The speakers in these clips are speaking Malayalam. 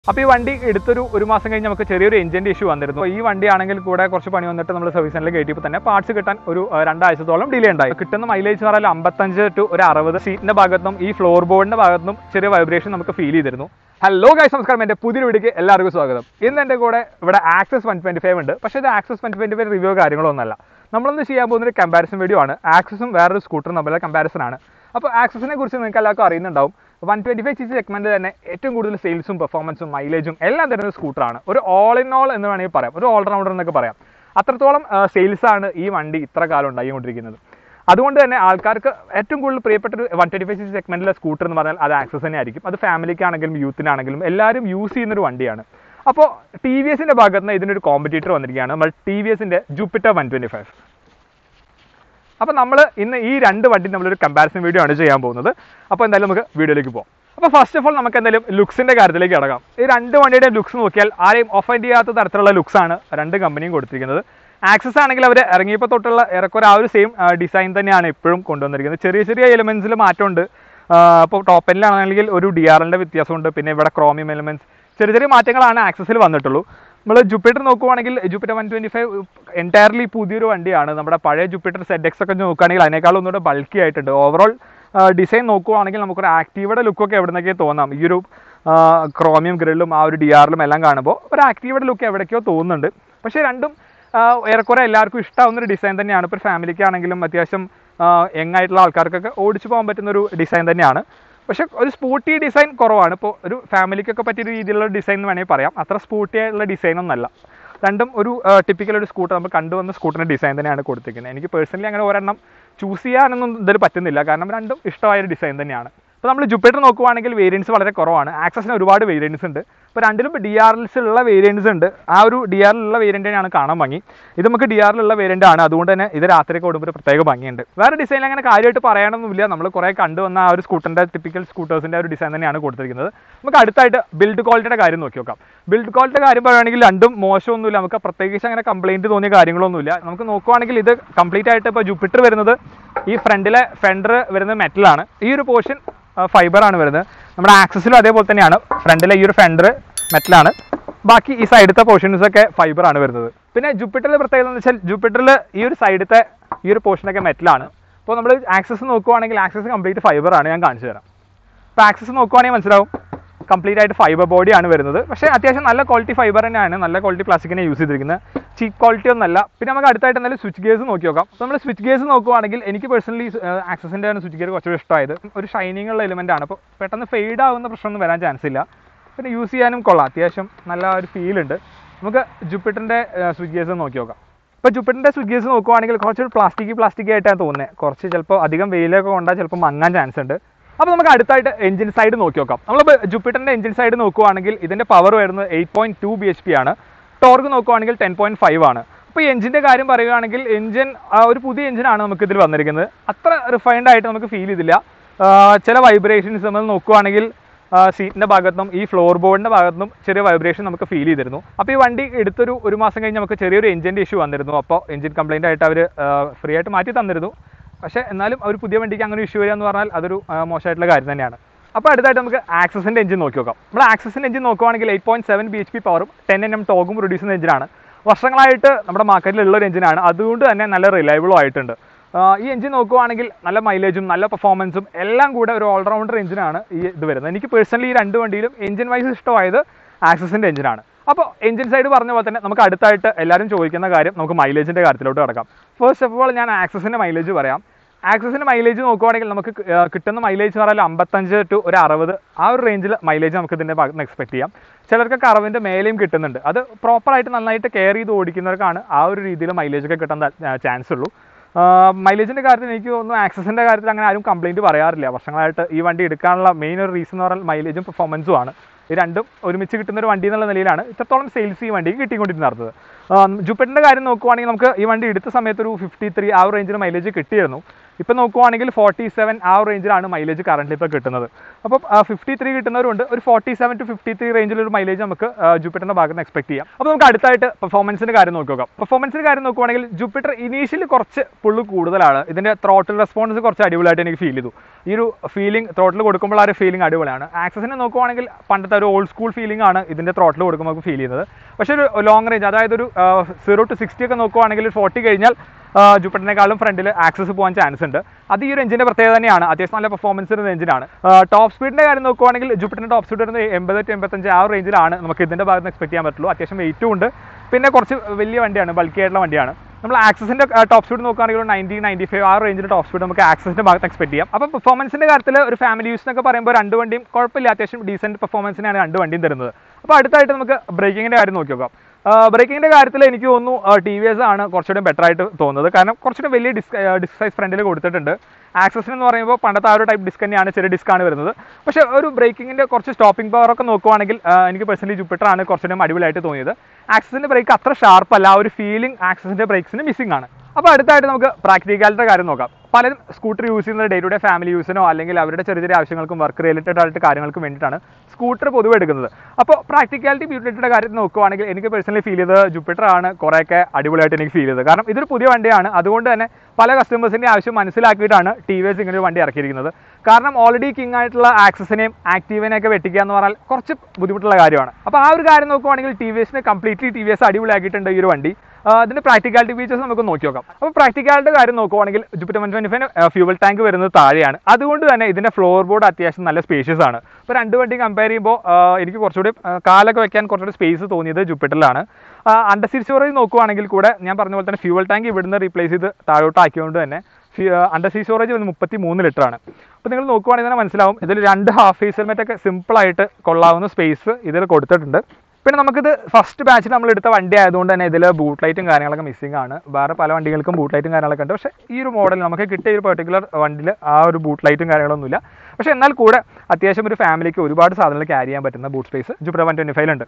അപ്പോൾ ഈ വണ്ടി എടുത്തൊരു ഒരു മാസം കഴിഞ്ഞ് നമുക്ക് ചെറിയൊരു എഞ്ചിൻ്റെ ഇഷ്യൂ വന്നിരുന്നു ഈ വണ്ടി ആണെങ്കിൽ കൂടെ കുറച്ച് പണി വന്നിട്ട് നമ്മൾ സർവീസ് സെന്ററിൽ കയറ്റിയപ്പോൾ തന്നെ പാർട്സ് കിട്ടാൻ ഒരു ആ, രണ്ടാഴ്ചത്തോളം ഡിലേ ഉണ്ടായി കിട്ടുന്ന മൈലേജ് പറഞ്ഞാൽ അമ്പത്തഞ്ച് ടു ഒരു അറുപത് സീറ്റിന്റെ ഭാഗത്തും ഈ ഫ്ലോർ ബോർഡിന്റെ ഭാഗത്തും ചെറിയ വൈബ്രേഷൻ നമുക്ക് ഫീൽ ചെയ്തിരുന്നു ഹലോ ഗൈസ് നമസ്കാരം എൻ്റെ പുതിയ വീഡിയോക്ക് എല്ലാവർക്കും സ്വാഗതം ഇന്ന് എൻ്റെ കൂടെ ഇവിടെ ആക്സസ് വൺ ട്വൻറ്റി ഫൈവ് ഉണ്ട് പക്ഷേ ഇത് Access one twenty five review കാര്യങ്ങളോ ഒന്നല്ല നമ്മളൊന്ന് ചെയ്യാൻ പോകുന്ന ഒരു കമ്പാരിസൺ വീഡിയോ ആണ് ആക്സസും വേറൊരു സ്കൂട്ടറും തമ്മിലുള്ള കമ്പാരിസൺ ആണ് അപ്പോൾ ആക്സസിനെ കുറിച്ച് നിങ്ങൾക്ക് എല്ലാവർക്കും അറിയുന്നുണ്ടാവും one twenty five C C segment തന്നെ ഏറ്റവും കൂടുതൽ സെയിൽസും പെർഫോമൻസും മൈലേജും എല്ലാം തരുന്ന സ്കൂട്ടറാണ് ഒരു ഓൾ ഇൻ ഓൾ എന്ന് വേണമെങ്കിൽ പറയാം ഒരു ഓൾറൗണ്ടർ എന്നൊക്കെ പറയാം അത്രത്തോളം സെയിൽസ് ആണ് ഈ വണ്ടി ഇത്ര കാലം ഉണ്ടായിക്കൊണ്ടിരിക്കുന്നത് അതുകൊണ്ട് തന്നെ ആൾക്കാർക്ക് ഏറ്റവും കൂടുതൽ പ്രിയപ്പെട്ട ഒരു വൺ ട്വൻറ്റി ഫൈവ് സി സെഗ്മെന്റിലെ സ്കൂട്ടർ എന്ന് പറഞ്ഞാൽ അത് ആക്സസ് തന്നെ ആയിരിക്കും അത് ഫാമിലിക്കാണെങ്കിലും യൂത്തിനാണെങ്കിലും എല്ലാവരും യൂസ് ചെയ്യുന്ന ഒരു വണ്ടിയാണ് അപ്പോൾ ടി വി എസിന്റെ ഭാഗത്ത് നിന്ന് ഇതിനൊരു കോമ്പറ്റീറ്റർ വന്നിരിക്കുകയാണ് നമ്മൾ ടി വി എസിന്റെ ജൂപ്പിറ്റർ വൺ ട്വൻറ്റി ഫൈവ് അപ്പോൾ നമ്മൾ ഇന്ന് ഈ രണ്ട് വണ്ടി നമ്മളൊരു കമ്പാരിസൺ വീഡിയോ ആണ് ചെയ്യാൻ പോകുന്നത് അപ്പോൾ എന്തായാലും നമുക്ക് വീഡിയോയിലേക്ക് പോകാം അപ്പോൾ ഫസ്റ്റ് ഓഫ് ഓൾ നമുക്ക് എന്തായാലും ലുക്സിന്റെ കാര്യത്തിലേക്ക് കിടക്കാം ഈ രണ്ട് വണ്ടിയുടെ ലുക്സ് നോക്കിയാൽ ആരെയും ഒഫൻഡ് ചെയ്യാത്ത തരത്തിലുള്ള ലുക്സ് ആണ് രണ്ട് കമ്പനിയും കൊടുത്തിരിക്കുന്നത് ആക്സസ് ആണെങ്കിൽ അവർ ഇറങ്ങിയപ്പോൾ തൊട്ടുള്ള ഏറെക്കുറെ ആ ഒരു സെയിം ഡിസൈൻ തന്നെയാണ് ഇപ്പോഴും കൊണ്ടുവന്നിരിക്കുന്നത് ചെറിയ ചെറിയ എലിമെന്റ്സിൽ മാറ്റമുണ്ട് ഇപ്പോൾ ടോപ്പ് എൻഡിലാണെങ്കിൽ ഒരു ഡി ആർ എല്ലിൻ്റെ വ്യത്യാസമുണ്ട് പിന്നെ ഇവിടെ ക്രോമിയം എലിമെന്റ്സ് ചെറിയ ചെറിയ മാറ്റങ്ങളാണ് ആക്സസിൽ വന്നിട്ടുള്ളൂ നമ്മൾ ജൂപ്പിറ്റർ നോക്കുവാണെങ്കിൽ Jupiter one twenty five entirely പുതിയൊരു വണ്ടിയാണ് നമ്മുടെ പഴയ ജൂപ്പിറ്റർ സെഡ് എക്സ് ഒക്കെ നോക്കുകയാണെങ്കിൽ അതിനേക്കാളും ഒന്നുകൂടെ ബൾക്കി ആയിട്ടുണ്ട് ഓവറോൾ ഡിസൈൻ നോക്കുവാണെങ്കിൽ നമുക്കൊരു ആക്റ്റീവയുടെ ലുക്കൊക്കെ എവിടെ നിന്നൊക്കെ തോന്നാം ഈ ഒരു ക്രോമിയം ഗ്രില്ലും ആ ഒരു ഡി ആറിലും എല്ലാം കാണുമ്പോൾ ഒരു ആക്റ്റീവയുടെ ലുക്ക് എവിടേക്കോ തോന്നുന്നുണ്ട് പക്ഷേ രണ്ടും ആ, ഏറെക്കുറെ എല്ലാവർക്കും ഇഷ്ടമാവുന്ന ഒരു ഡിസൈൻ തന്നെയാണ് ഇപ്പോൾ ഫാമിലിക്കാണെങ്കിലും അത്യാവശ്യം യങ് ആയിട്ടുള്ള ആൾക്കാർക്കൊക്കെ ഓടിച്ചു പോകാൻ പറ്റുന്ന ഒരു ഡിസൈൻ തന്നെയാണ് പക്ഷേ ഒരു സ്പോർട്ടി ഡിസൈൻ കുറവാണ് ഇപ്പോൾ ഒരു ഫാമിലിക്കൊക്കെ പറ്റിയ രീതിയിലുള്ള ഡിസൈൻ എന്ന് വേണമെങ്കിൽ പറയാം അത്ര സ്പോർട്ടി ആയിട്ടുള്ള ഡിസൈൻ ഒന്നല്ല രണ്ടും ഒരു ടിപ്പിക്കൽ ഒരു സ്കൂട്ടർ നമ്മൾ കണ്ടുവന്ന സ്കൂട്ടറിൻ്റെ ഡിസൈൻ തന്നെയാണ് കൊടുത്തിരിക്കുന്നത് എനിക്ക് പേഴ്സണലി അങ്ങനെ ഒരെണ്ണം ചൂസ് ചെയ്യാനൊന്നും ഇതിൽ പറ്റുന്നില്ല കാരണം രണ്ടും ഇഷ്ടമായ ഒരു ഡിസൈൻ തന്നെയാണ് ഇപ്പോൾ നമ്മൾ ജുപ്പിറ്റർ നോക്കുവാണെങ്കിൽ വേരിയൻസ് വളരെ കുറവാണ് ആക്സസിന് ഒരുപാട് വേരിയൻസ് ഉണ്ട് ഇപ്പോൾ രണ്ടിലും ഡി ആർ ഉള്ള വേരിയൻസ് ഉണ്ട് ആ ഒരു ഡി ആറിലുള്ള വേരിയൻ്റാണ് കാണാൻ ഭംഗി ഇത് നമുക്ക് ഡി ആറിലുള്ള വേരിയൻ്റ് ആണ് അതുകൊണ്ട് തന്നെ ഇത് രാത്രിയൊക്കെ ഓടുമ്പോൾ ഒരു പ്രത്യേക ഭംഗിയുണ്ട് വേറെ ഡിസൈൻ അങ്ങനെ കാര്യമായിട്ട് പറയാനൊന്നുമില്ല നമ്മൾ കുറേ കണ്ടുവന്ന ആ ഒരു സ്കൂട്ടറിൻ്റെ ടിപ്പിക്കൽ സ്കൂട്ടേഴ്സിൻ്റെ ഒരു ഡിസൈൻ തന്നെയാണ് കൊടുത്തിരിക്കുന്നത് നമുക്ക് അടുത്തായിട്ട് ബിൽഡ് ക്വാളിറ്റിയുടെ കാര്യം നോക്കി നോക്കാം ബിൽഡ് ക്വാളിറ്റിയുടെ കാര്യം പറയുകയാണെങ്കിൽ രണ്ടും മോശമൊന്നുമില്ല നമുക്ക് പ്രത്യേകിച്ച് അങ്ങനെ കംപ്ലൈൻറ്റ് തോന്നിയ കാര്യങ്ങളൊന്നുമില്ല നമുക്ക് നോക്കുവാണെങ്കിൽ ഇത് കംപ്ലീറ്റ് ആയിട്ട് ഇപ്പോൾ ജുപ്പിറ്റർ വരുന്നത് ഈ ഫ്രണ്ടിലെ ഫെൻഡർ വരുന്നത് മെറ്റലാണ് ഈ ഒരു പോർഷൻ ഫൈബർ ആണ് വരുന്നത് നമ്മുടെ ആക്സസിലും അതേപോലെ തന്നെയാണ് ഫ്രണ്ടിലെ ഈ ഒരു ഫെൻഡർ മെറ്റലാണ് ബാക്കി ഈ സൈഡത്തെ പോർഷൻസ് ഒക്കെ ഫൈബർ ആണ് വരുന്നത് പിന്നെ ജൂപ്പിറ്ററിൽ പ്രത്യേകത എന്ന് വെച്ചാൽ ജൂപ്പിറ്ററിൽ ഈ ഒരു സൈഡത്തെ ഈ ഒരു പോർഷനൊക്കെ മെറ്റലാണ് അപ്പോൾ നമ്മൾ ആക്സസ് നോക്കുവാണെങ്കിൽ ആക്സസ് കംപ്ലീറ്റ് ഫൈബർ ആണ് ഞാൻ കാണിച്ചു തരാം ഇപ്പോൾ ആക്സസ് നോക്കുവാണെങ്കിൽ മനസ്സിലാവും കംപ്ലീറ്റ് ആയിട്ട് ഫൈബർ ബോഡിയാണ് വരുന്നത് പക്ഷേ അത്യാവശ്യം നല്ല ക്വാളിറ്റി ഫൈബർ തന്നെയാണ് നല്ല ക്വാളിറ്റി പ്ലാസ്റ്റിക്കിനെ യൂസ് ചെയ്തിരിക്കുന്നത് ചീപ്പ് ക്വാളിറ്റി ഒന്നല്ല പിന്നെ നമുക്ക് അടുത്തായിട്ട് എന്തായാലും സ്വിച്ച് ഗേഴ്സ് നോക്കി നോക്കാം അപ്പോൾ നമ്മൾ സ്വിച്ച് ഗേഴ്സ് നോക്കുവാണെങ്കിൽ എനിക്ക് പേഴ്സണലി ആക്സസിൻ്റെ ആണ് സ്വിച്ച് ഗിയർ കുറച്ചുകൂടി ഇഷ്ടമായത് ഒരു ഷൈനിങ് ഉള്ള എലിമെൻ്റ് ആണ് അപ്പോൾ പെട്ടെന്ന് ഫെയ്ഡ് ആവുന്ന പ്രശ്നമൊന്നും വരാൻ ചാൻസ് ഇല്ല പിന്നെ യൂസ് ചെയ്യാനും കൊള്ളാം അത്യാവശ്യം നല്ല ഒരു ഫീൽ ഉണ്ട് നമുക്ക് ജുപ്പിറ്ററിൻ്റെ സ്വിച്ച് ഗേഴ്സ് നോക്കി നോക്കാം ഇപ്പോൾ ജുപ്പിറ്ററിൻ്റെ സ്വിച്ച് ഗേഴ്സ് നോക്കുവാണെങ്കിൽ കുറച്ചൊരു പ്ലാസ്റ്റിക് പ്ലാസ്റ്റിക് ആയിട്ടാണ് തോന്നുന്നത് കുറച്ച് ചിലപ്പോൾ അധികം വെയിലൊക്കെ കൊണ്ടാൽ ചിലപ്പോൾ മങ്ങാൻ ചാൻസ് ഉണ്ട് അപ്പോൾ നമുക്ക് അടുത്തായിട്ട് എഞ്ചിൻ സൈഡ് നോക്കി നോക്കാം നമ്മൾ ജുപ്പിറ്ററിൻ്റെ എഞ്ചിൻ സൈഡ് നോക്കുവാണെങ്കിൽ ഇതിൻ്റെ പവർ വരുന്നത് eight point two B H P ആണ് ടോർക്ക് നോക്കുവാണെങ്കിൽ ടെൻ പോയിൻറ്റ് ഫൈവ് ആണ് അപ്പോൾ ഈ എഞ്ചിൻ്റെ കാര്യം പറയുകയാണെങ്കിൽ എഞ്ചിൻ ഒരു പുതിയ എഞ്ചിനാണ് നമുക്ക് ഇതിൽ വന്നിരിക്കുന്നത് അത്ര റിഫൈൻഡ് ആയിട്ട് നമുക്ക് ഫീൽ ചെയ്തില്ല ആ, ചില വൈബ്രേഷൻസ് നമ്മൾ നോക്കുവാണെങ്കിൽ സീറ്റിൻ്റെ ഭാഗത്തും ഈ ഫ്ലോർ ബോർഡിൻ്റെ ഭാഗത്തും ചെറിയ വൈബ്രേഷൻ നമുക്ക് ഫീൽ ചെയ്തിരുന്നു അപ്പോൾ ഈ വണ്ടി എടുത്തൊരു ഒരു മാസം കഴിഞ്ഞ് നമുക്ക് ചെറിയൊരു എഞ്ചിൻ്റെ ഇഷ്യൂ വന്നിരുന്നു അപ്പോൾ എഞ്ചിൻ കംപ്ലൈൻ്റ് ആയിട്ട് അവർ ഫ്രീ ആയിട്ട് മാറ്റി തന്നിരുന്നു പക്ഷേ എന്നാലും ഒരു പുതിയ വണ്ടിക്ക് അങ്ങനെ ഇഷ്യൂ വരിക എന്ന് പറഞ്ഞാൽ അതൊരു ആ, മോശമായിട്ടുള്ള കാര്യം തന്നെയാണ് അപ്പോൾ അടുത്തായിട്ട് നമുക്ക് ആക്സസിൻ്റെ എഞ്ചിൻ നോക്കി നോക്കാം നമ്മൾ ആക്സസിൻ്റെ എഞ്ചിൻ നോക്കുവാണെങ്കിൽ eight point seven B H P പവറും ടെൻ എൻ എം ടോഗും പ്രൊഡ്യൂസ് ചെയ്യുന്ന എഞ്ചിനാണ് വർഷങ്ങളായിട്ട് നമ്മുടെ മാർക്കറ്റിലുള്ള ഒരു എഞ്ചിനാണ് അതുകൊണ്ട് തന്നെ നല്ല റിലയബിളും ആയിട്ടുണ്ട് ആ, ഈ എഞ്ചിൻ നോക്കുവാണെങ്കിൽ നല്ല മൈലേജും നല്ല പെർഫോമൻസും എല്ലാം കൂടെ ഒരു ഓൾറൗണ്ടർ എഞ്ചിനാണ് ഈ ഇത് വരുന്നത് എനിക്ക് പേഴ്സണലി ഈ രണ്ട് വണ്ടിയിലും എഞ്ചിൻ വൈസ് ഇഷ്ടമായത് ആക്സസിൻ്റെ എഞ്ചിനാണ് അപ്പോൾ എഞ്ചിൻ സൈഡ് പറഞ്ഞ പോലെ തന്നെ നമുക്ക് അടുത്തായിട്ട് എല്ലാവരും ചോദിക്കുന്ന കാര്യം നമുക്ക് മൈലേജിൻ്റെ കാര്യത്തിലോട്ട് കിടക്കാം ഫസ്റ്റ് ഓഫ് ഓൾ ഞാൻ ആക്സസിൻ്റെ മൈലേജ് പറയാം ആക്സസിൻ്റെ മൈലേജ് നോക്കുവാണെങ്കിൽ നമുക്ക് കി- ആ, കിട്ടുന്ന മൈലേജ് എന്ന് പറഞ്ഞാൽ അമ്പത്തഞ്ച് ടു ഒരു അറുപത് ആ ഒരു റേഞ്ചിൽ മൈലേജ് നമുക്ക് ഇതിൻ്റെ ഭാഗത്ത് നിന്ന് എക്സ്പെക്ട് ചെയ്യാം ചിലർക്കൊക്കെ അറുപതിൻ്റെ മേലെയും കിട്ടുന്നുണ്ട് അത് പ്രോപ്പറായിട്ട് നന്നായിട്ട് കെയർ ചെയ്ത് ഓടിക്കുന്നവർക്കാണ് ആ ഒരു രീതിയിൽ മൈലേജ് ഒക്കെ കിട്ടാൻ ചാൻസ് ഉള്ളൂ മൈലേജിൻ്റെ കാര്യത്തിൽ എനിക്ക് തോന്നുന്നു ആക്സസിൻ്റെ കാര്യത്തിൽ അങ്ങനെ ആരും കംപ്ലൈൻറ്റ് പറയാറില്ല വർഷങ്ങളായിട്ട് ഈ വണ്ടി എടുക്കാനുള്ള മെയിൻ ഒരു റീസൺ എന്ന് പറഞ്ഞാൽ മൈലേജും പെർഫോമൻസും ആണ് ഈ രണ്ടും ഒരുമിച്ച് കിട്ടുന്ന ഒരു വണ്ടി എന്നുള്ള നിലയിലാണ് ഇത്രത്തോളം സെയിൽസ് ഈ വണ്ടിക്ക് കിട്ടിക്കൊണ്ടിരുന്നത് ജൂപ്പിറ്ററിൻ്റെ കാര്യം നോക്കുവാണെങ്കിൽ നമുക്ക് ഈ വണ്ടി എടുത്ത സമയത്ത് ഒരു ഫിഫ്റ്റി ത്രീ ആ ഒരു റേഞ്ചിൽ മൈലേജ് കിട്ടിയിരുന്നു ഇപ്പം നോക്കുവാണെങ്കിൽ ഫോർട്ടി സെവൻ ആ റേഞ്ചിലാണ് മൈലേജ് കറന്റ് ഇപ്പോൾ കിട്ടുന്നത് അപ്പോൾ ഫിഫ്റ്റി ത്രീ കിട്ടുന്നവരുണ്ട് ഒരു forty seven to fifty three റേഞ്ചിൽ ഒരു മൈലേജ് നമുക്ക് ജൂപ്പിറ്ററിന്റെ ഭാഗത്ത് നിന്ന് എക്സ്പെക്ട് ചെയ്യാം അപ്പോൾ നമുക്ക് അടുത്തായിട്ട് പെർഫോമൻസിന്റെ കാര്യം നോക്കി നോക്കാം പെർഫോമൻസിന്റെ കാര്യം നോക്കുവാണെങ്കിൽ ജൂപ്പിറ്റർ ഇനീഷ്യലി കുറച്ച് പുള്ളു കൂടുതലാണ് ഇതിന്റെ ത്രോട്ടിൽ റെസ്പോൺസ് കുറച്ച് അടിപൊളിയായിട്ട് എനിക്ക് ഫീൽ ചെയ്തു ഈ ഒരു ഫീലിംഗ് ത്രോട്ടിൽ കൊടുക്കുമ്പോൾ ആ ഒരു ഫീലിംഗ് അടിപൊളിയാണ് ആക്സസിനെ നോക്കുവാണെങ്കിൽ പണ്ടത്തെ ഒരു ഓൾഡ് സ്കൂൾ ഫീലിംഗ് ആണ് ഇതിന്റെ ത്രോട്ടിൽ കൊടുക്കുമ്പോൾ നമുക്ക് ഫീൽ ചെയ്യുന്നത് പക്ഷേ ഒരു ലോങ് റേഞ്ച് അതായത് ഒരു സീറോ ടു സിക്സ്റ്റി ഒക്കെ നോക്കുവാണെങ്കിൽ ഫോർട്ടി കഴിഞ്ഞാൽ ജൂപ്പിറ്ററിനേക്കാളും ഫ്രണ്ടിൽ ആക്സസ് പോകാൻ ചാൻസ് ഉണ്ട് അത് ഈ ഒരു എഞ്ചിന്റെ പ്രത്യേകത തന്നെയാണ് അത്യാവശ്യം നല്ല പെർഫോമൻസ് വരുന്ന എഞ്ചിനാണ് ടോപ്പ് സ്പീഡിന്റെ കാര്യം നോക്കുവാണെങ്കിൽ ജൂപ്പിറ്ററിന്റെ ടോപ്പ് സ്പീഡ് വരുന്നത് എൺപത് ടു എൺപത്തഞ്ച് ആ ഒരു റേഞ്ചിലാണ് നമുക്ക് ഇതിന്റെ ഭാഗത്ത് എക്സ്പെക്ട് ചെയ്യാൻ പറ്റുള്ളൂ അത്യാവശ്യം വെയിറ്റും ഉണ്ട് പിന്നെ കുറച്ച് വലിയ വണ്ടിയാണ് ബൾക്കി ആയിട്ടുള്ള വണ്ടിയാണ് നമ്മൾ ആക്സസിന്റെ ടോപ്പ് സ്പീഡ് നോക്കുകയാണെങ്കിൽ നയൻറ്റി നയൻറ്റി ഫൈവ് ആ റേഞ്ചിൽ ടോപ്പ് സ്പീഡ് നമുക്ക് ആക്സസിന്റെ ഭാഗത്ത് എക്സ്പെക്ട് ചെയ്യാം അപ്പോൾ പെർഫോമൻസിന്റെ കാര്യത്തിൽ ഒരു ഫാമിലി യൂസ് എന്നൊക്കെ പറയുമ്പോൾ രണ്ട് വണ്ടിയും കുഴപ്പമില്ല അത്യാവശ്യം ഡീസെന്റ് പെർഫോമൻസിനാണ് രണ്ട് വണ്ടിയും തരുന്നത് അപ്പോൾ അടുത്തായിട്ട് നമുക്ക് ബ്രേക്കിങ്ങിന്റെ കാര്യം നോക്കി നോക്കാം ബ്രേക്കിങ്ങിന്റെ കാര്യത്തിൽ എനിക്ക് തോന്നുന്നു ടി വി എസ് ആണ് കുറച്ചുകൂടി ബെറ്റർ ആയിട്ട് തോന്നുന്നത് കാരണം കുറച്ചുകൂടി വലിയ ഡിസ്ക് ഡിസ്ക് സൈസ് ഫ്രണ്ടിൽ കൊടുത്തിട്ടുണ്ട് ആക്സസിന് എന്ന് പറയുമ്പോൾ പണ്ടത്തെ ആ ഒരു ടൈപ്പ് ഡിസ്ക് തന്നെയാണ് ചെറിയ ഡിസ്ക് ആണ് വരുന്നത് പക്ഷേ ഒരു ബ്രേക്കിങ്ങിന്റെ കുറച്ച് സ്റ്റോപ്പിംഗ് പവർ ഒക്കെ നോക്കുവാണെങ്കിൽ ആ, എനിക്ക് പേഴ്സണലി ജൂപ്പിറ്റർ ആണ് കുറച്ചുകൂടി അടിപൊളിയായിട്ട് തോന്നിയത് ആക്സസിന്റെ ബ്രേക്ക് അത്ര ഷാർപ്പ് അല്ല ആ ഒരു ഫീലിംഗ് ആക്സസിന്റെ ബ്രേക്സിന് മിസ്സിംഗ് ആണ് അപ്പോൾ അടുത്തായിട്ട് നമുക്ക് പ്രാക്ടിക്കാലിറ്റി കാര്യം നോക്കാം പലരും സ്കൂട്ടർ യൂസ് ചെയ്യുന്നത് ഡേ ടു ഡേ ഫാമിലി യൂസിനോ അല്ലെങ്കിൽ അവരുടെ ചെറിയ ചെറിയ ആവശ്യങ്ങൾക്കും വർക്ക് റിലേറ്റഡ് ആയിട്ട് കാര്യങ്ങൾക്കും വേണ്ടിയിട്ടാണ് സ്കൂട്ടർ പൊതുവെ എടുക്കുന്നത് അപ്പോൾ പ്രാക്ടിക്കാലിറ്റി ബ്യൂട്ടിലിറ്റിയുടെ കാര്യത്തിൽ നോക്കുവാണെങ്കിൽ എനിക്ക് പേഴ്സണലി ഫീൽ ചെയ്തത് ജൂപ്പിറ്റർ ആണ് കുറേയൊക്കെ അടിപൊളിയായിട്ട് എനിക്ക് ഫീൽ ചെയ്തത് കാരണം ഇതൊരു പുതിയ വണ്ടിയാണ് അതുകൊണ്ട് തന്നെ പല കസ്റ്റമേഴ്സിൻ്റെ ആവശ്യം മനസ്സിലാക്കിയിട്ടാണ് ടി വി എസ് ഇങ്ങനെ ഒരു വണ്ടി ഇറക്കിയിരിക്കുന്നത് കാരണം ഓൾറെഡി കിങ് ആയിട്ടുള്ള ആക്സസിനെയും ആക്റ്റീവിനെയൊക്കെ വെട്ടിക്കുക എന്ന് പറഞ്ഞാൽ കുറച്ച് ബുദ്ധിമുട്ടുള്ള കാര്യമാണ് അപ്പോൾ ആ ഒരു കാര്യം നോക്കുവാണെങ്കിൽ ടി വി എസിനെ കംപ്ലീറ്റ്ലി ടി വി എസ് അടിപൊളിയാക്കിയിട്ടുണ്ട് ഈ ഒരു വണ്ടി ആ, അതിന്റെ പ്രാക്ടിക്കാലിറ്റി ഫീച്ചേഴ്സ് നമുക്ക് നോക്കി നോക്കാം അപ്പോൾ പ്രാക്ടിക്കാലിറ്റി കാര്യം നോക്കുവാണെങ്കിൽ Jupiter one twenty five fuel tank വരുന്നത് താഴെയാണ് അതുകൊണ്ട് തന്നെ ഇതിന്റെ ഫ്ലോർ ബോർഡ് അത്യാവശ്യം നല്ല സ്പേഷ്യസ് ആണ് ഇപ്പോൾ രണ്ട് വണ്ടി കമ്പയർ ചെയ്യുമ്പോൾ എനിക്ക് കുറച്ചുകൂടി ആ, കാലൊക്കെ വെക്കാൻ കുറച്ചുകൂടി സ്പേസ് തോന്നിയത് ജൂപ്പിറ്ററിലാണ് അണ്ടർ സീറ്റ് സ്റ്റോറേജ് നോക്കുവാണെങ്കിൽ കൂടെ ഞാൻ പറഞ്ഞ പോലെ തന്നെ ഫ്യൂവൽ ടാങ്ക് ഇവിടുന്ന് റീപ്ലേസ് ചെയ്ത് താഴോട്ടാക്കിയതുകൊണ്ട് തന്നെ അണ്ടർ സീ സ്റ്റോറേജ് വന്ന് മുപ്പത്തി മൂന്ന് ലിറ്റർ ആണ് അപ്പോൾ നിങ്ങൾ നോക്കുവാണെങ്കിൽ തന്നെ മനസ്സിലാവും ഇതിൽ രണ്ട് ഹാഫ് ഫേസ് ഹെൽമെറ്റ് ഒക്കെ സിമ്പിളായിട്ട് കൊള്ളാവുന്ന സ്പേസ് ഇതിൽ കൊടുത്തിട്ടുണ്ട് പിന്നെ നമുക്കിത് ഫസ്റ്റ് ബാച്ചിൽ നമ്മൾ എടുത്ത വണ്ടി ആയതുകൊണ്ട് തന്നെ ഇതിൽ ബൂട്ട് ലൈറ്റും കാര്യങ്ങളൊക്കെ മിസ്സിംഗ് ആണ് വേറെ പല വണ്ടികൾക്കും ബൂട്ട് ലൈറ്റും കാര്യങ്ങളൊക്കെ ഉണ്ട് പക്ഷേ ഈ ഒരു മോഡൽ നമുക്ക് കിട്ടിയ ഒരു പെർട്ടിക്കുലർ വണ്ടിയിൽ ആ ഒരു ബൂട്ട് ലൈറ്റും കാര്യങ്ങളൊന്നുമില്ല പക്ഷേ എന്നാൽ കൂടെ അത്യാവശ്യം ഒരു ഫാമിലിക്ക് ഒരുപാട് സാധനങ്ങൾ ക്യാരി ചെയ്യാൻ പറ്റുന്ന boot space Jupiter one twenty ഫൈവിലുണ്ട്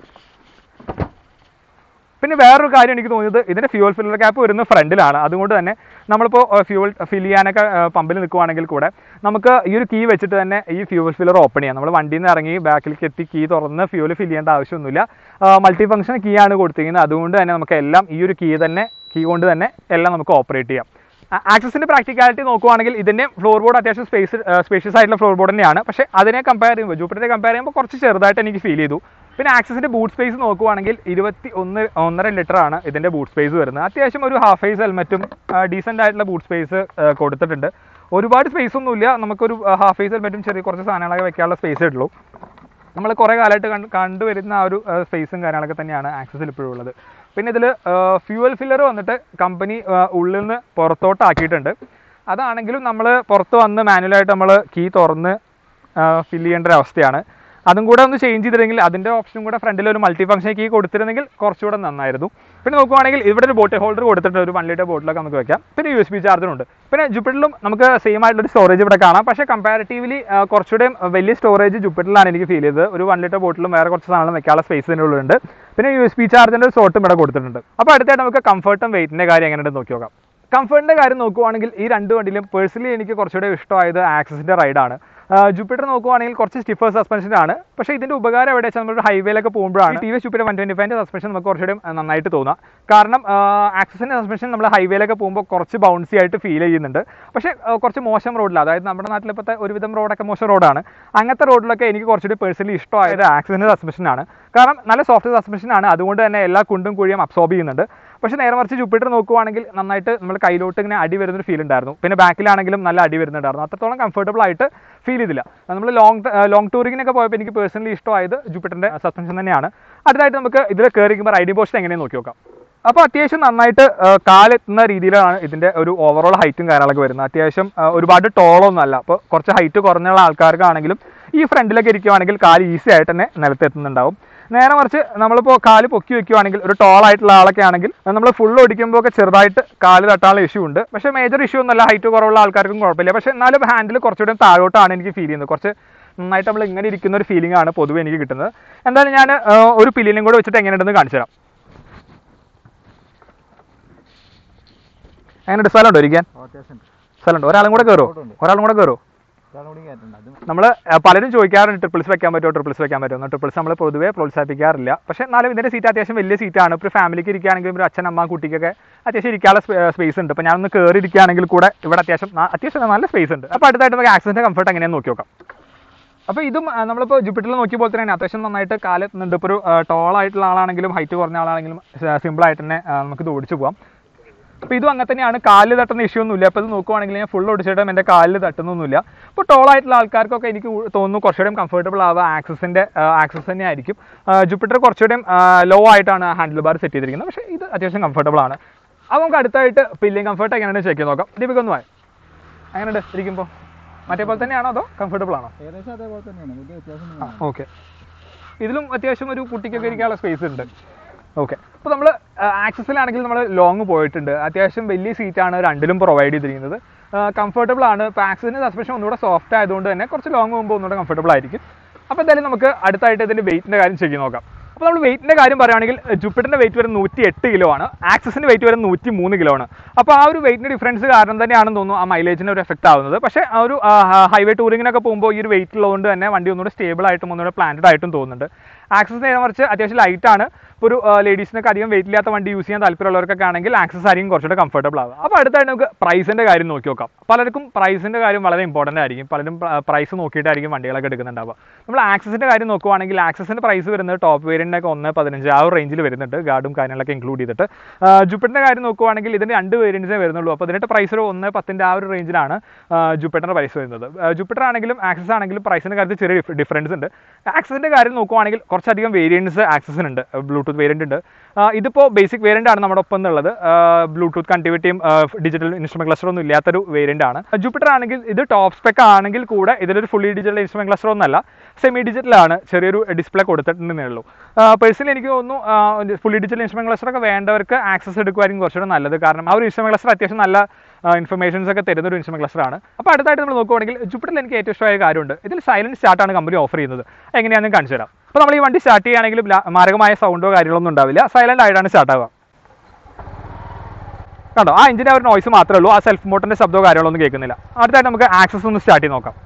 പിന്നെ വേറൊരു കാര്യം എനിക്ക് തോന്നിയത് ഇതിന്റെ ഫ്യൂവൽ ഫില്ലർ ക്യാപ്പ് വരുന്നത് ഫ്രണ്ടിലാണ് അതുകൊണ്ട് തന്നെ നമ്മളിപ്പോൾ ഫ്യൂവൽ ഫിൽ ചെയ്യാനൊക്കെ പമ്പിൽ നിൽക്കുവാണെങ്കിൽ കൂടെ നമുക്ക് ഈ ഒരു കീ വെച്ചിട്ട് തന്നെ ഈ ഫ്യൂവൽ ഫില്ലർ ഓപ്പൺ ചെയ്യാം നമ്മൾ വണ്ടിയിൽ നിന്ന് ഇറങ്ങി ബാക്കിലേക്ക് എത്തി കീ തുറന്ന് ഫ്യൂവൽ ഫിൽ ചെയ്യേണ്ട ആവശ്യമൊന്നുമില്ല മൾട്ടി ഫംഗ്ഷൻ കീ ആണ് കൊടുത്തിരിക്കുന്നത് അതുകൊണ്ട് തന്നെ നമുക്ക് എല്ലാം ഈ ഒരു കീ തന്നെ കീ കൊണ്ട് തന്നെ എല്ലാം നമുക്ക് ഓപ്പറേറ്റ് ചെയ്യാം ആക്സസിന്റെ പ്രാക്ടിക്കാലിറ്റി നോക്കുവാണെങ്കിൽ ഇതിന്റെ ഫ്ലോർ ബോർഡ് അത്യാവശ്യം സ്പേസ് സ്പേഷ്യസ് ആയിട്ടുള്ള ഫ്ലോർ ബോർഡ് തന്നെയാണ് പക്ഷേ അതിനെ കമ്പയർ ചെയ്യുമ്പോൾ ജൂപ്പിറ്ററെ കമ്പയർ ചെയ്യുമ്പോൾ കുറച്ച് ചെറുതായിട്ട് എനിക്ക് ഫീൽ ചെയ്തു പിന്നെ ആക്സസിന്റെ ബൂട്ട് സ്പേസ് നോക്കുവാണെങ്കിൽ ഇരുപത്തി ഒന്ന് ഒന്നര ലിറ്റർ ആണ് ഇതിന്റെ ബൂട്ട് സ്പേസ് വരുന്നത് അത്യാവശ്യം ഒരു ഹാഫ് ഫേസ് ഹെൽമെറ്റും ഡീസെന്റ് ആയിട്ടുള്ള ബൂട്ട് സ്പേസ് കൊടുത്തിട്ടുണ്ട് ഒരുപാട് സ്പേസ് ഒന്നുമില്ല നമുക്കൊരു ഹാഫ് ഫേസ് ഹെൽമെറ്റും ചെറിയ കുറച്ച് സാധനങ്ങളൊക്കെ വെക്കാനുള്ള സ്പേസേ ഉള്ളൂ നമ്മൾ കുറേ കാലമായിട്ട് കണ്ട് കണ്ടുവരുന്ന ആ ഒരു സ്പേസും കാര്യങ്ങളൊക്കെ തന്നെയാണ് ആക്സസിൽ ഇപ്പോഴും ഉള്ളത് പിന്നെ ഇതിൽ ഫ്യൂവൽ ഫില്ലർ വന്നിട്ട് കമ്പനി ഉള്ളിൽ നിന്ന് പുറത്തോട്ട് ആക്കിയിട്ടുണ്ട് അതാണെങ്കിലും നമ്മൾ പുറത്ത് വന്ന് മാനുവലായിട്ട് നമ്മൾ കീ തുറന്ന് ഫില്ല് ചെയ്യേണ്ട ഒരു അവസ്ഥയാണ് അതും കൂടെ ഒന്ന് ചേഞ്ച് ചെയ്തിരുന്നെങ്കിൽ അതിൻ്റെ ഓപ്ഷനും കൂടെ ഫ്രണ്ടിൽ ഒരു മൾട്ടി ഫംഗ്ഷൻ കീ കൊടുത്തിരുന്നെങ്കിൽ കുറച്ചുകൂടെ നന്നായിരുന്നു പിന്നെ നോക്കുവാണെങ്കിൽ ഇവിടെ ഒരു ബോട്ടിൽ ഹോൾഡർ കൊടുത്തിട്ടുണ്ട് ഒരു വൺ ലിറ്റർ ബോട്ടിലൊക്കെ നമുക്ക് വെക്കാം പിന്നെ യു എസ് ബി ചാർജറുണ്ട് പിന്നെ ജുപ്പിറ്ററിലും നമുക്ക് സെയിം ആയിട്ടുള്ള ഒരു സ്റ്റോറേജ് ഇവിടെ കാണാം പക്ഷേ കമ്പാരിറ്റീവ്ലി കുറച്ചുകൂടെ വലിയ സ്റ്റോറേജ് ജുപ്പിറ്ററിലാണ് എനിക്ക് ഫീൽ ചെയ്തത് ഒരു വൺ ലിറ്റർ ബോട്ടിലും വേറെ കുറച്ച് സാധനം വെക്കാനുള്ള സ്പേസ് ഇതിൻ്റെ ഉള്ളിലുണ്ട് പിന്നെ യു എസ് ബി ചാർജറിൻ്റെ ഒരു സോട്ടും ഇവിടെ കൊടുത്തിട്ടുണ്ട് അപ്പോൾ അടുത്തായിട്ട് നമുക്ക് കംഫർട്ടും വെയിറ്റിൻ്റെ കാര്യം എങ്ങനെയുണ്ട് നോക്കി നോക്കാം കംഫർട്ടിൻ്റെ കാര്യം നോക്കുവാണെങ്കിൽ ഈ രണ്ട് വണ്ടിയിലും പേഴ്സണലി എനിക്ക് കുറച്ചുകൂടെ ഇഷ്ടമായത് ആക്സസിൻ്റെ റൈഡാണ് ജൂപ്പിറ്റർ നോക്കുവാണെങ്കിൽ കുറച്ച് സ്റ്റിഫർ സസ്പെൻഷൻ ആണ് പക്ഷേ ഇതിന്റെ ഉപകാരം എവിടെ വെച്ചാൽ നമ്മൾ ഹൈവേയിലൊക്കെ പോകുമ്പോഴാണ് T V S Jupiter one twenty ഫൈവിന്റെ സസ്പെൻഷൻ നമുക്ക് കുറച്ചുകൂടി നന്നായിട്ട് തോന്നാം കാരണം ആക്സസിന്റെ സസ്പെൻഷൻ നമ്മൾ ഹൈവേയിലൊക്കെ പോകുമ്പോൾ കുറച്ച് ബൗൺസി ആയിട്ട് ഫീൽ ചെയ്യുന്നുണ്ട് പക്ഷേ ആ, കുറച്ച് മോശം റോഡിൽ അതായത് നമ്മുടെ നാട്ടിലിപ്പോഴത്തെ ഒരുവിധം റോഡൊക്കെ മോശം റോഡാണ് അങ്ങനത്തെ റോഡിലൊക്കെ എനിക്ക് കുറച്ചുകൂടി പേഴ്സണലി ഇഷ്ടമായത് ആക്സസിന്റെ സസ്പെൻഷൻ ആണ് കാരണം നല്ല സോഫ്റ്റ് സസ്പെൻഷൻ ആണ് അതുകൊണ്ട് തന്നെ എല്ലാ കുണ്ടും കുഴിയും അബ്സോർബ് ചെയ്യുന്നുണ്ട് പക്ഷേ നേരെ മറിച്ച് ജൂപ്പിറ്റർ നോക്കുവാണെങ്കിൽ നന്നായിട്ട് നമ്മൾ കയ്യിലോട്ട് ഇങ്ങനെ അടി വരുന്നൊരു ഫീൽ ഉണ്ടായിരുന്നു പിന്നെ ബാക്കിലാണെങ്കിലും നല്ല അടി വരുന്നുണ്ടായിരുന്നു അത്രത്തോളം കംഫർട്ടബിൾ ആയിട്ട് ഫീൽ ചെയ്തില്ല നമ്മൾ ലോങ് ലോങ് ടൂറിങ്ങിനൊക്കെ പോയപ്പോൾ എനിക്ക് പേഴ്സണലി ഇഷ്ടമായത് ജൂപ്പിറ്ററിന്റെ സസ്പെൻഷൻ തന്നെയാണ് അടുത്തായിട്ട് നമുക്ക് ഇതിൽ കയറിക്കുമ്പോൾ റൈഡിംഗ് പോസ്റ്റ് എങ്ങനെയെന്ന് നോക്കി നോക്കാം അപ്പോൾ അത്യാവശ്യം നന്നായിട്ട് ആ, കാലെത്തുന്ന രീതിയിലാണ് ഇതിന്റെ ഒരു ഓവറോൾ ഹൈറ്റും കാര്യങ്ങളൊക്കെ വരുന്നത് അത്യാവശ്യം ആ, ഒരുപാട് ടോളൊന്നും അല്ല അപ്പോൾ കുറച്ച് ഹൈറ്റ് കുറഞ്ഞുള്ള ആൾക്കാർക്കാണെങ്കിലും ഈ ഫ്രണ്ടിലൊക്കെ ഇരിക്കുവാണെങ്കിൽ കാല് ഈസി ആയിട്ട് തന്നെ നിലത്തെത്തുന്നുണ്ടാവും നേരെ മറിച്ച് നമ്മളിപ്പോൾ കാല് പൊക്കി വെക്കുവാണെങ്കിൽ ഒരു ടോൾ ആയിട്ടുള്ള ആളൊക്കെ ആണെങ്കിൽ നമ്മൾ ഫുൾ ഓടിക്കുമ്പോൾ ഒക്കെ ചെറുതായിട്ട് കാല് തട്ടാനുള്ള ഇഷ്യൂ ഉണ്ട് പക്ഷേ മേജർ ഇഷ്യൂ ഒന്നുമല്ല ഹൈറ്റ് കുറവുള്ള ആൾക്കാർക്കും കുഴപ്പമില്ല പക്ഷേ എന്നാലും ഹാൻഡിൽ കുറച്ചുകൂടി താഴോട്ടാണ് എനിക്ക് ഫീൽ ചെയ്യുന്നത് കുറച്ച് നന്നായിട്ട് നമ്മൾ ഇങ്ങനെ ഇരിക്കുന്ന ഒരു ഫീലിംഗ് ആണ് പൊതുവെ എനിക്ക് കിട്ടുന്നത് എന്തായാലും ഞാൻ ആ, ഒരു പില്ലിനും കൂടെ വെച്ചിട്ട് എങ്ങനെയുണ്ടെന്ന് കാണിച്ചു തരാം എങ്ങനെയുണ്ട് സ്ഥലമുണ്ടോ ഇരിക്കാൻ അത്യാവശ്യം സ്ഥലമുണ്ട് ഒരാളും കൂടെ കയറുമോ ഉണ്ട്. ഒരാളും കൂടെ കയറുമോ ഒരാളും കൂടി കയറ്റുണ്ട് അത് നമ്മൾ പലരും ചോദിക്കാറുണ്ട് ട്രിപ്പിൾസ് വെക്കാൻ പറ്റുമോ ട്രിപ്പിൾസ് വെക്കാൻ പറ്റുമോ ട്രിപ്പിൾസ് നമ്മൾ പൊതുവേ പ്രോത്സാഹിപ്പിക്കാറില്ല പക്ഷേ എന്നാലും ഇതിൻ്റെ സീറ്റ് അത്യാവശ്യം വലിയ സീറ്റാണ് ഇപ്പോൾ ഫാമിലിക്ക് ഇരിക്കുകയാണെങ്കിലും ഒരു അച്ഛൻ അമ്മ കുട്ടിക്കൊക്കെ അത്യാവശ്യം ഇരിക്കാനുള്ള സ്പേസ് ഉണ്ട് അപ്പോൾ ഞാനൊന്ന് കയറി ഇരിക്കുകയാണെങ്കിൽ കൂടെ ഇവിടെ അത്യാവശ്യം ന- അത്യാവശ്യം നല്ല സ്പേസ് ഉണ്ട് അപ്പോൾ അടുത്തായിട്ട് നമുക്ക് ആക്സിഡൻറ്റ് കംഫർട്ട് എങ്ങനെയാണെന്ന് നോക്കി നോക്കാം അപ്പോൾ ഇതും ആ, നമ്മളിപ്പോൾ ജൂപ്പിറ്ററിൽ നോക്കിയ പോലെ തന്നെയാണ് അത്യാവശ്യം നന്നായിട്ട് കാലെത്തുന്നുണ്ട് ഇപ്പോൾ ഒരു ടോൾ ആയിട്ടുള്ള ആളാണെങ്കിലും ഹൈറ്റ് കുറഞ്ഞ ആളാണെങ്കിലും സിമ്പിൾ ആയിട്ട് തന്നെ ആ, നമുക്ക് ഇത് ഓടിച്ചു പോകാം അപ്പോൾ ഇതും അങ്ങനെ തന്നെയാണ് കാലിൽ തട്ടുന്ന ഇഷ്യൂ ഒന്നുമില്ല അപ്പോൾ ഇത് നോക്കുവാണെങ്കിൽ ഞാൻ ഫുൾ ഓടിച്ചിട്ടും എൻ്റെ കാലിൽ തട്ടുന്നൊന്നുമില്ല അപ്പോൾ ടോൾ ആയിട്ടുള്ള ആൾക്കാർക്കൊക്കെ എനിക്ക് ഉ- തോന്നുന്നു കുറച്ചുകൂടെയും കംഫർട്ടബിൾ ആവുക ആക്സസിൻ്റെ ആക്സസ് തന്നെ ആയിരിക്കും ജൂപ്പിറ്റർ കുറച്ചുകൂടെയും ലോ ആയിട്ടാണ് ഹാൻഡിൽ ബാർ സെറ്റ് ചെയ്തിരിക്കുന്നത് പക്ഷേ ഇത് അത്യാവശ്യം കംഫർട്ടബിൾ ആണ് അപ്പോൾ നമുക്ക് അടുത്തായിട്ട് പില്ലിങ് കംഫർട്ട് എങ്ങനെയാണ് ചെക്ക് ചെയ്ത് നോക്കാം ദീപിക ഒന്ന് വായി എങ്ങനെയുണ്ട് ഇരിക്കുമ്പോൾ മറ്റേ പോലെ തന്നെയാണോ അതോ കംഫർട്ടബിൾ ആണോ ഏകദേശം അതേപോലെ തന്നെയാണ് വലിയ വ്യത്യാസം ആ ഓക്കെ ഇതിലും അത്യാവശ്യം ഒരു കുട്ടിക്കൊക്കെ ഇരിക്കാനുള്ള സ്പേസ് ഉണ്ട് ഓക്കെ അപ്പോൾ നമ്മൾ ആക്സസിലാണെങ്കിൽ നമ്മൾ ലോങ് പോയിട്ടുണ്ട് അത്യാവശ്യം വലിയ സീറ്റാണ് രണ്ടിലും പ്രൊവൈഡ് ചെയ്തിരിക്കുന്നത് കംഫർട്ടബിൾ ആണ് ഇപ്പോൾ ആക്സിന് സസ്പെൻഷൻ ഒന്നുകൂടെ സോഫ്റ്റ് ആയതുകൊണ്ട് തന്നെ കുറച്ച് ലോങ് പോകുമ്പോൾ ഒന്നുകൂടെ കംഫർട്ടബിൾ ആയിരിക്കും അപ്പോൾ എന്തായാലും നമുക്ക് അടുത്തായിട്ട് ഇതിൻ്റെ വെയിറ്റിൻ്റെ കാര്യം ചെയ്ത് നോക്കാം അപ്പോൾ നമ്മൾ വെയിറ്റിൻ്റെ കാര്യം പറയുകയാണെങ്കിൽ ജൂപ്പിറ്ററിൻ്റെ വെയിറ്റ് വരുന്നത് നൂറ്റി എട്ട് കിലോ ആണ് ആക്സസിൻ്റെ വെയിറ്റ് വരുന്നത് നൂറ്റി മൂന്ന് കിലോ ആണ് അപ്പോൾ ആ ഒരു വെയിറ്റിൻ്റെ ഡിഫറൻസ് കാരണം തന്നെയാണെന്ന് തോന്നുന്നു ആ മൈലേജിന് ഒരു എഫക്റ്റ് ആവുന്നത് പക്ഷേ ആ ഒരു ഹൈവേ ടൂറിങ്ങിനൊക്കെ പോകുമ്പോൾ ഈ ഒരു വെയിറ്റ് ഉള്ളതുകൊണ്ട് തന്നെ വണ്ടി ഒന്നുകൂടെ സ്റ്റേബിൾ ആയിട്ടും ഒന്നുകൂടെ പ്ലാന്റഡ് ആയിട്ടും തോന്നുന്നുണ്ട് ആക്സസ് നേരെ മറിച്ച് അത്യാവശ്യം ലൈറ്റ് ആണ് ഇപ്പോൾ ഒരു ലേഡീസിനൊക്കെ അധികം വെയിറ്റ് ഇല്ലാത്ത വണ്ടി യൂസ് ചെയ്യാൻ താല്പര്യമുള്ളവർക്കൊക്കെ ആണെങ്കിൽ ആക്സസ് ആയിരിക്കും കുറച്ചുകൂടെ കംഫർട്ടബിൾ ആവുക അപ്പോൾ അടുത്തായിട്ട് നമുക്ക് പ്രൈസിൻ്റെ കാര്യം നോക്കി നോക്കാം പലർക്കും പ്രൈസിൻ്റെ കാര്യം വളരെ ഇമ്പോർട്ടൻ്റ് ആയിരിക്കും പലരും പ്രൈസ് നോക്കിയിട്ടായിരിക്കും വണ്ടികളൊക്കെ എടുക്കുന്നുണ്ടാവുക നമ്മൾ ആക്സസിൻ്റെ കാര്യം നോക്കുവാണെങ്കിൽ ആക്സസിൻ്റെ പ്രൈസ് വരുന്നത് ടോപ്പ് വേരിയൻ്റൊക്കെ ഒന്ന് പതിനഞ്ച് ആ ഒരു റേഞ്ചിൽ വരുന്നുണ്ട് ഗാർഡും കാര്യങ്ങളൊക്കെ ഇൻക്ലൂഡ് ചെയ്തിട്ട് ജൂപ്പിറ്ററിൻ്റെ കാര്യം നോക്കുവാണെങ്കിൽ ഇതിന് രണ്ട് വേരിയൻസേ വരുന്നുള്ളൂ അപ്പോൾ ഇതിൻ്റെ പ്രൈസ് ഒരു ഒന്ന് പത്തിൻ്റെ ആ ഒരു റേഞ്ചിലാണ് ജൂപ്പിറ്ററിൻ്റെ പ്രൈസ് വരുന്നത് ജൂപ്പിറ്റർ ആണെങ്കിലും ആക്സസ് ആണെങ്കിലും പ്രൈസിൻ്റെ കാര്യത്തിൽ ചെറിയ ഡിഫറൻസ് ഉണ്ട് ആക്സസിൻ്റെ കാര്യം നോക്കുവാണെങ്കിൽ കുറച്ചധികം വേരിയൻസ് ആക്സസിനുണ്ട് ബ്ലൂടൂത്ത് വേരിയൻ്റ് ഉണ്ട് ആ, ഇതിപ്പോൾ ബേസിക് വേരിയൻ്റ് ആണ് നമ്മുടെ ഒപ്പം എന്നുള്ളത് ബ്ലൂടൂത്ത് കണ്ടിവിറ്റിയും ഡിജിറ്റൽ ഇൻസ്ട്രുമെന്റ് ക്ലസ്റ്റർ ഒന്നും ഇല്ലാത്തൊരു വേരിയൻ്റ് ആണ് ജൂപ്പിറ്റർ ആണെങ്കിൽ ഇത് ടോപ്പ് സ്പെക്ക് ആണെങ്കിൽ കൂടെ ഇതിലൊരു ഫുള്ളി ഡിജിറ്റൽ ഇൻസ്ട്രുമെന്റ് ക്ലസ്റ്റർ ഒന്നല്ല സെമി ഡിജിറ്റലാണ് ചെറിയൊരു ഡിസ്പ്ലേ കൊടുത്തിട്ടുണ്ടെന്നേ ഉള്ളൂ പേഴ്സണലി എനിക്ക് തോന്നുന്നു ഫുള്ളി ഡിജിറ്റൽ ഇൻസ്ട്രുമെന്റ് ക്ലസ്റ്റർ ഒക്കെ വേണ്ടവർക്ക് ആക്സസ് എടുക്കുമായിരിക്കും കുറച്ചുകൂടെ നല്ലത് കാരണം ആ ഒരു ഇൻസ്ട്രുമെന്റ് ക്ലസ്റ്റർ അത്യാവശ്യം നല്ല ഇൻഫർമേഷൻസ് ഒക്കെ തരുന്ന ഒരു ഇൻസ്ട്രുമെന്റ് ക്ലസ്റ്റർ ആണ് അപ്പോൾ അടുത്തായിട്ട് നമ്മൾ നോക്കുവാണെങ്കിൽ ജൂപ്പിറ്ററിൽ എനിക്ക് ഏറ്റവും ഇഷ്ടമായ കാര്യമുണ്ട് ഇതിൽ സൈലന്റ് സ്റ്റാർട്ടാണ് കമ്പനി ഓഫർ ചെയ്യുന്നത് എങ്ങനെയാണെന്ന് കാണിച്ചു തരാം അപ്പോൾ നമ്മൾ ഈ വണ്ടി സ്റ്റാർട്ട് ചെയ്യുകയാണെങ്കിലും ല- മാരകമായ സൗണ്ടോ കാര്യങ്ങളൊന്നും ഉണ്ടാവില്ല സൈലന്റ് ആയിട്ടാണ് സ്റ്റാർട്ട് ആവുക കണ്ടോ ആ എഞ്ചിൻ്റെ ഒരു നോയ്സ് മാത്രമേ ഉള്ളൂ ആ സെൽഫ് മോട്ടറിന്റെ ശബ്ദമോ കാര്യങ്ങളൊന്നും കേൾക്കുന്നില്ല അടുത്തായിട്ട് നമുക്ക് ആക്സസ് ഒന്ന് സ്റ്റാർട്ട് ചെയ്ത് നോക്കാം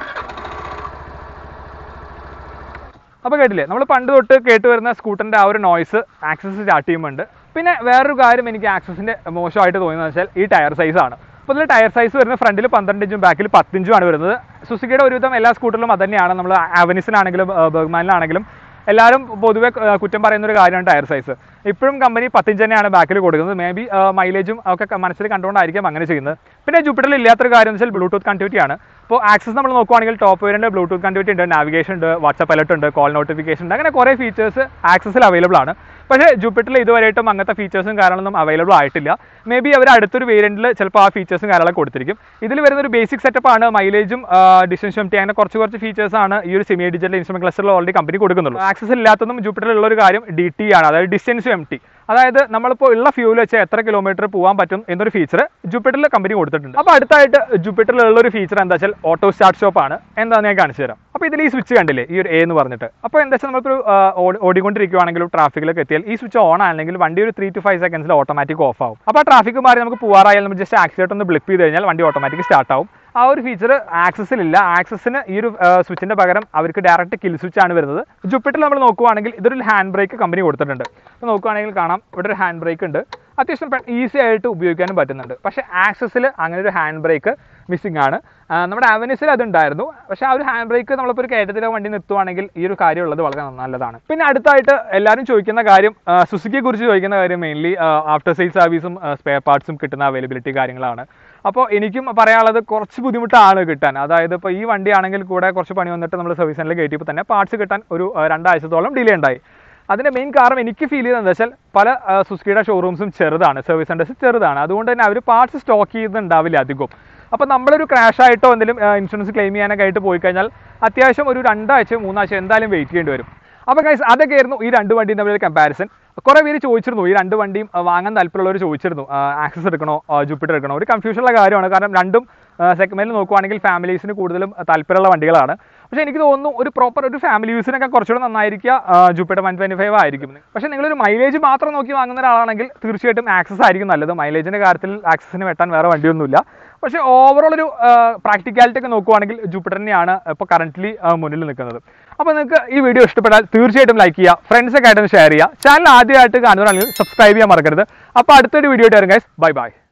അപ്പോൾ കേട്ടില്ലേ നമ്മൾ പണ്ട് തൊട്ട് കേട്ട് വരുന്ന സ്കൂട്ടറിന്റെ ആ ഒരു നോയ്സ് ആക്സസ് സ്റ്റാർട്ട് ചെയ്യുമ്പോണ്ട് പിന്നെ വേറൊരു കാര്യം എനിക്ക് ആക്സസിന്റെ മോശമായിട്ട് തോന്നിയെന്ന് വെച്ചാൽ ഈ ടയർ സൈസ് ആണ് അപ്പോൾ ഇതിൽ ടയർ സൈസ് വരുന്നത് ഫ്രണ്ടിൽ പന്ത്രണ്ട് ഇഞ്ചും ബാക്കിൽ പത്ത് ഇഞ്ചും ആണ് വരുന്നത് സുസുക്കിയുടെ ഒരുവിധം എല്ലാ സ്കൂട്ടറിലും അത് തന്നെയാണ് നമ്മൾ ആവനിസിലാണെങ്കിലും ബർഗ്മാനിലാണെങ്കിലും എല്ലാവരും പൊതുവെ ഏർ, കുറ്റം പറയുന്ന ഒരു കാര്യമാണ് ടയർ സൈസ് ഇപ്പോഴും കമ്പനി പത്തിഞ്ച് തന്നെയാണ് ബാക്കിൽ കൊടുക്കുന്നത് മേ ബി മൈലേജും ഒക്കെ ക- മനസ്സിൽ കണ്ടുകൊണ്ടായിരിക്കും അങ്ങനെ ചെയ്യുന്നത് പിന്നെ ജൂപ്പിറ്ററിൽ ഇല്ലാത്തൊരു കാര്യം എന്ന് വെച്ചാൽ ബ്ലൂടൂത്ത് കണക്ടിവിറ്റി ആണ് അപ്പോൾ ആക്സസ് നമ്മൾ നോക്കുവാണെങ്കിൽ ടോപ്പ് വേരിയൻ്റ് ബ്ലൂടൂത്ത് കണക്ടിവിറ്റി ഉണ്ട് നാവിഗേഷൻ ഉണ്ട് വാട്സപ്പ് അലർട്ട് ഉണ്ട് കോൾ നോട്ടിഫിക്കേഷൻ ഉണ്ട് അങ്ങനെ കുറേ ഫീച്ചേഴ്സ് ആക്സസിൽ അവൈലബിൾ ആണ് പക്ഷേ ജൂപ്പിറ്ററിൽ ഇതുവരെയായിട്ടും അങ്ങനത്തെ ഫീച്ചേഴ്സും കാര്യങ്ങളൊന്നും അവൈലബിൾ ആയിട്ടില്ല മേ ബി അവർ അടുത്തൊരു വേരിയന്റിൽ ചിലപ്പോൾ ആ ഫീച്ചേഴ്സും കാര്യങ്ങളൊക്കെ കൊടുത്തിരിക്കും ഇതിൽ വരുന്ന ഒരു ബേസിക് സെറ്റപ്പ് ആണ് മൈലേജും ഡിസ്റ്റൻസ് എം ടി അങ്ങനെ കുറച്ച് കുറച്ച് ഫീച്ചേഴ്സ് ആണ് ഈ ഒരു സെമി ഡിജിറ്റൽ ഇൻസ്ട്രുമെന്റ് ക്ലസ്റ്ററിൽ ഓൾറെഡി കമ്പനി കൊടുക്കുന്നുള്ളൂ ആക്സസ് ഇല്ലാത്തതും ജൂപ്പിറ്ററിൽ ഉള്ള ഒരു കാര്യം ഡി ടി ആണ് അതായത് ഡിസ്റ്റൻസും എം ടി അതായത് നമ്മളിപ്പോൾ ഉള്ള ഫ്യൂൽ വെച്ച് എത്ര കിലോമീറ്റർ പോകാൻ പറ്റും എന്നൊരു ഫീച്ചർ ജൂപ്പിറ്ററിൽ കമ്പനി കൊടുത്തിട്ടുണ്ട് അപ്പോൾ അടുത്തായിട്ട് ജൂപ്പിറ്ററിൽ ഉള്ള ഒരു ഫീച്ചർ എന്താ വെച്ചാൽ ഓട്ടോ സ്റ്റാർട്ട് ഷോപ്പ് ആണ് എന്താണെന്ന് ഞാൻ കാണിച്ചു തരാം അപ്പോൾ ഇതിൽ ഈ സ്വിച്ച് കണ്ടില്ലേ ഈ ഒരു എ എന്ന് പറഞ്ഞിട്ട് അപ്പോൾ എന്താ വെച്ചാൽ നമ്മളിപ്പോൾ ആ, ഓടി- ഓടിക്കൊണ്ടിരിക്കുവാണെങ്കിലും ട്രാഫിക്കിലൊക്കെ എത്തിയാൽ ഈ സ്വിച്ച് ഓൺ ആണെങ്കിൽ വണ്ടി ഒരു ത്രീ ടു ഫൈവ് സെക്കൻഡ്സിൽ ഓട്ടോമാറ്റിക് ഓഫ് ആവും അപ്പോൾ ആ ട്രാഫിക് മാറി നമുക്ക് പോവാറായാൽ നമ്മൾ ജസ്റ്റ് ആക്സിഡന്റ് ഒന്ന് ബ്ലിപ്പ് ചെയ്ത് കഴിഞ്ഞാൽ വണ്ടി ഓട്ടോമാറ്റിക് സ്റ്റാർട്ട് ആവും ആ ഒരു ഫീച്ചർ ആക്സസിലില്ല ആക്സസിന് ഈ ഒരു സ്വിച്ചിന്റെ പകരം അവർക്ക് ഡയറക്റ്റ് കിൽ സ്വിച്ച് ആണ് വരുന്നത് ജുപ്പിറ്ററിൽ നമ്മൾ നോക്കുവാണെങ്കിൽ ഇതൊരു ഹാൻഡ് ബ്രേക്ക് കമ്പനി കൊടുത്തിട്ടുണ്ട് അപ്പോൾ നോക്കുവാണെങ്കിൽ കാണാം ഇവിടെ ഒരു ഹാൻഡ് ബ്രേക്ക് ഉണ്ട് അത്യാവശ്യം ഈസി ആയിട്ട് ഉപയോഗിക്കാനും പറ്റുന്നുണ്ട് പക്ഷേ ആക്സസിൽ അങ്ങനെ ഒരു ഹാൻഡ് ബ്രേക്ക് മിസ്സിംഗ് ആണ് ആ, നമ്മുടെ അവനിസിൽ അതുണ്ടായിരുന്നു പക്ഷേ ആ ഒരു ഹാൻഡ് ബ്രേക്ക് നമ്മളിപ്പോൾ ഒരു കയറ്റത്തിലോ വണ്ടി നിർത്തുവാണെങ്കിൽ ഈ ഒരു കാര്യം ഉള്ളത് വളരെ നല്ലതാണ് പിന്നെ അടുത്തായിട്ട് എല്ലാവരും ചോദിക്കുന്ന കാര്യം സുസുക്കിയെ കുറിച്ച് ചോദിക്കുന്ന കാര്യം മെയിൻലി ആഫ്റ്റർ സെയിൽ സർവീസും സ്പെയർ പാർട്സും കിട്ടുന്ന അവൈലബിലിറ്റി കാര്യങ്ങളാണ് അപ്പോൾ എനിക്കും പറയാനുള്ളത് കുറച്ച് ബുദ്ധിമുട്ടാണ് കിട്ടാൻ അതായത് ഇപ്പോൾ ഈ വണ്ടി ആണെങ്കിൽ കൂടെ കുറച്ച് പണി വന്നിട്ട് നമ്മൾ സർവീസ് സെന്ററിൽ കയറ്റിയപ്പോൾ തന്നെ പാർട്സ് കിട്ടാൻ ഒരു ആ, രണ്ടാഴ്ചത്തോളം ഡിലേ ഉണ്ടായി അതിന്റെ മെയിൻ കാരണം എനിക്ക് ഫീൽ ചെയ്തത് എന്താ വെച്ചാൽ പല ആ, സുസുക്കിയുടെ ഷോറൂംസും ചെറുതാണ് സർവീസ് സെന്റേഴ്സ് ചെറുതാണ് അതുകൊണ്ട് തന്നെ അവർ പാർട്സ് സ്റ്റോക്ക് ചെയ്യുന്നുണ്ടാവില്ല അധികം അപ്പോൾ നമ്മളൊരു ക്രാഷ് ആയിട്ടോ എന്തെങ്കിലും ഇൻഷുറൻസ് ക്ലെയിം ചെയ്യാനൊക്കെ ആയിട്ട് പോയി കഴിഞ്ഞാൽ അത്യാവശ്യം ഒരു രണ്ടാഴ്ച മൂന്നാഴ്ച എന്തായാലും വെയിറ്റ് ചെയ്യേണ്ടി വരും അപ്പോൾ ഗൈസ് അതൊക്കെ ആയിരുന്നു ഈ രണ്ട് വണ്ടിയും തമ്മിലുള്ള കമ്പാരിസൺ കുറേ പേര് ചോദിച്ചിരുന്നു ഈ രണ്ട് വണ്ടിയും ആ, വാങ്ങാൻ താല്പര്യമുള്ളവർ ചോദിച്ചിരുന്നു ആക്സസ് എടുക്കണോ ജൂപ്പിറ്റർ എടുക്കണോ ഒരു കൺഫ്യൂഷനുള്ള കാര്യമാണ് കാരണം രണ്ടും സെഗ്മെന്റിൽ നോക്കുവാണെങ്കിൽ ഫാമിലീസിന് കൂടുതലും താല്പര്യമുള്ള വണ്ടികളാണ് പക്ഷേ എനിക്ക് തോന്നുന്നു ഒരു പ്രോപ്പർ ഒരു ഫാമിലി യൂസിനൊക്കെ കുറച്ചുകൂടെ നന്നായിരിക്കുക ജൂപ്പിറ്റർ വൺ ട്വൻറ്റി ഫൈവ് ആയിരിക്കും പക്ഷേ നിങ്ങളൊരു മൈലേജ് മാത്രം നോക്കി വാങ്ങുന്ന ഒരാളാണെങ്കിൽ തീർച്ചയായിട്ടും ആക്സസ് ആയിരിക്കും നല്ലത് മൈലേജിൻ്റെ കാര്യത്തിൽ ആക്സസിന് വെട്ടാൻ വേറെ വണ്ടിയൊന്നുമില്ല പക്ഷേ ഓവറോൾ ഒരു പ്രാക്ടിക്കാലിറ്റി ഒക്കെ നോക്കുവാണെങ്കിൽ ജൂപ്പിറ്റർ തന്നെയാണ് ഇപ്പോൾ കറന്റ്ലി മുന്നിൽ നിൽക്കുന്നത് അപ്പോൾ നിങ്ങൾക്ക് ഈ വീഡിയോ ഇഷ്ടപ്പെട്ടാൽ തീർച്ചയായിട്ടും ലൈക്ക് ചെയ്യുക ഫ്രണ്ട്സൊക്കെ ആയിട്ടൊന്ന് ഷെയർ ചെയ്യുക ചാനൽ ആദ്യമായിട്ട് കാണുന്നവരാണെങ്കിൽ സബ്സ്ക്രൈബ് ചെയ്യാൻ മറക്കരുത് അപ്പോൾ അടുത്തൊരു വീഡിയോ ആയിട്ട് വരും ഗൈസ് ബൈ ബൈ